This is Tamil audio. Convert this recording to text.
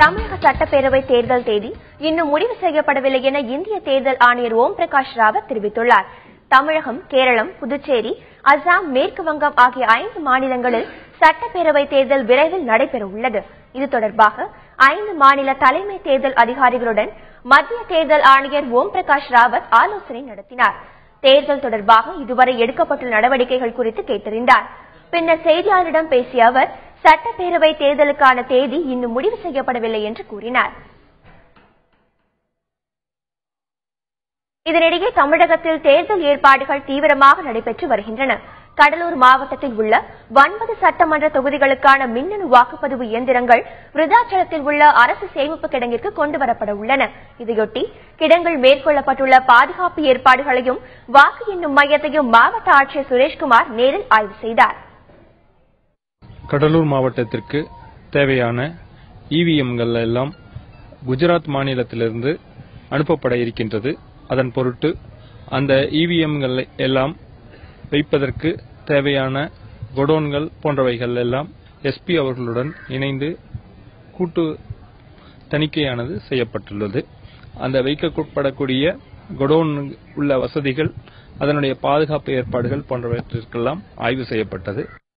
தமிழக சட்டப்பேரவை தேர்தல் தேதி இன்னும் முடிவு செய்யப்படவில்லை என இந்திய தேர்தல் ஆணையர் ஓம் பிரகாஷ் ராவத் தெரிவித்துள்ளார் தமிழகம் கேரளம் புதுச்சேரி அசாம் மேற்கு வங்கம் ஆகிய ஐந்து மாநிலங்களில் சட்டப்பேரவை தேர்தல் விரைவில் நடைபெற உள்ளது இது தொடர்பாக ஐந்து மாநில தலைமை தேர்தல் அதிகாரிகளுடன் மத்திய தேர்தல் ஆணையர் ஓம் பிரகாஷ் ராவத் ஆலோசனை நடத்தினார் தேர்தல் தொடர்பாக இதுவரை எடுக்கப்பட்டுள்ள நடவடிக்கைகள் குறித்து கேட்டறிந்தார் பின்னர் செய்தியாளரிடம் பேசிய அவர் சட்டப்பேரவை தேர்தலுக்கான தேதி இன்னும் முடிவு செய்யப்படவில்லை என்று கூறினார் இதனிடையே தமிழகத்தில் தேர்தல் ஏற்பாடுகள் தீவிரமாக நடைபெற்று வருகின்றன கடலூர் மாவட்டத்தில் உள்ள ஒன்பது சட்டமன்ற தொகுதிகளுக்கான மின்னணு வாக்குப்பதிவு இயந்திரங்கள் விருதாச்சலத்தில் உள்ள அரசு சேமிப்பு கிடங்கிற்கு கொண்டுவரப்பட உள்ளன இதையொட்டி கிடங்கில் மேற்கொள்ளப்பட்டுள்ள பாதுகாப்பு ஏற்பாடுகளையும் வாக்கு எண்ணும் மையத்தையும் மாவட்ட ஆட்சியர் சுரேஷ்குமார் நேரில் ஆய்வு செய்தார் கடலூர் மாவட்டத்திற்கு தேவையான இவிஎம்கள் எல்லாம் குஜராத் மாநிலத்திலிருந்து அனுப்பப்பட இருக்கின்றது அதன் பொருட்டு அந்த இவிஎம்கள் எல்லாம் வைப்பதற்கு தேவையான கொடோன்கள் போன்றவைகள் எல்லாம் எஸ்பி அவர்களுடன் இணைந்து கூட்டு தணிக்கையானது செய்யப்பட்டுள்ளது அந்த வைக்கப்படக்கூடிய கொடோன் உள்ள வசதிகள் அதனுடைய பாதுகாப்பு ஏற்பாடுகள் போன்றவற்றிற்கெல்லாம் ஆய்வு செய்யப்பட்டது